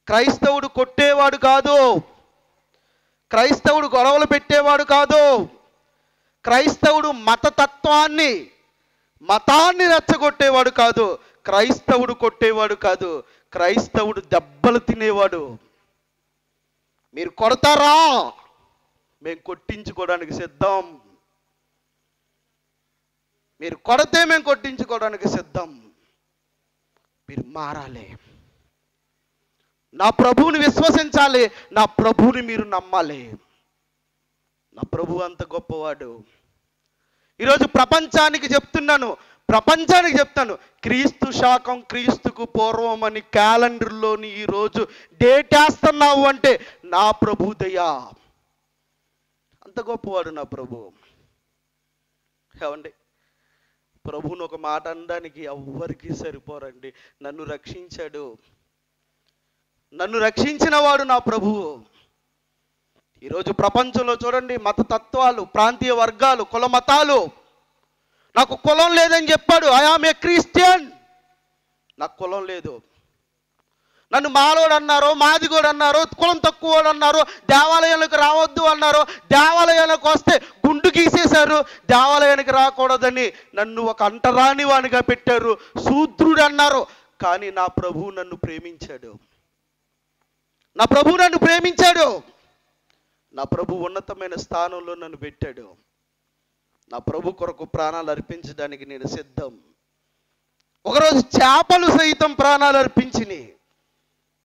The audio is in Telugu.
క్రైస్తవుడు కొట్టేవాడు కాదు క్రైస్తవుడు గొడవలు పెట్టేవాడు కాదు క్రైస్తవుడు మతతత్వాన్ని మతాన్ని రెచ్చగొట్టేవాడు కాదు క్రైస్తవుడు కొట్టేవాడు కాదు క్రైస్తవుడు దెబ్బలు తినేవాడు మీరు కొడతారా మేము కొట్టించుకోవడానికి సిద్ధం మీరు కొడితే మేము కొట్టించుకోవడానికి సిద్ధం మీరు మారాలి నా ప్రభువుని విశ్వసించాలి నా ప్రభువుని మీరు నమ్మాలి నా ప్రభు అంత గొప్పవాడు ఈరోజు ప్రపంచానికి చెప్తున్నాను ప్రపంచానికి చెప్తాను క్రీస్తు శాకం క్రీస్తుకు పూర్వం అని క్యాలెండర్లోని ఈరోజు డేట్ వేస్తున్నావు అంటే నా ప్రభు దయా అంత గొప్పవాడు నా ప్రభు ఏమండి ప్రభువుని ఒక మాట అనడానికి ఎవ్వరికీ సరిపోరండి నన్ను రక్షించాడు నన్ను రక్షించిన వాడు నా ప్రభువు ఈరోజు ప్రపంచంలో చూడండి మత తత్వాలు ప్రాంతీయ వర్గాలు కుల మతాలు నాకు కులం లేదని చెప్పాడు ఐఆమ్ ఏ క్రిస్టియన్ నాకు కులం లేదు నన్ను మాలోడు అన్నారు మాదిగోడు అన్నారు కులం తక్కువోడు అన్నారు దేవాలయాలకు రావద్దు అన్నారు దేవాలయాలకు వస్తే గుండు గీసేశారు దేవాలయానికి రాకూడదని నన్ను ఒక అంటరాని వానిగా పెట్టారు శూద్రుడు అన్నారు కానీ నా ప్రభువు నన్ను ప్రేమించాడు నా ప్రభు నన్ను ప్రేమించాడు నా ప్రభు ఉన్నతమైన స్థానంలో నన్ను పెట్టాడు నా ప్రభు కొరకు ప్రాణాలు అర్పించడానికి నేను సిద్ధం ఒకరోజు చేపలు సైతం ప్రాణాలు అర్పించినాయి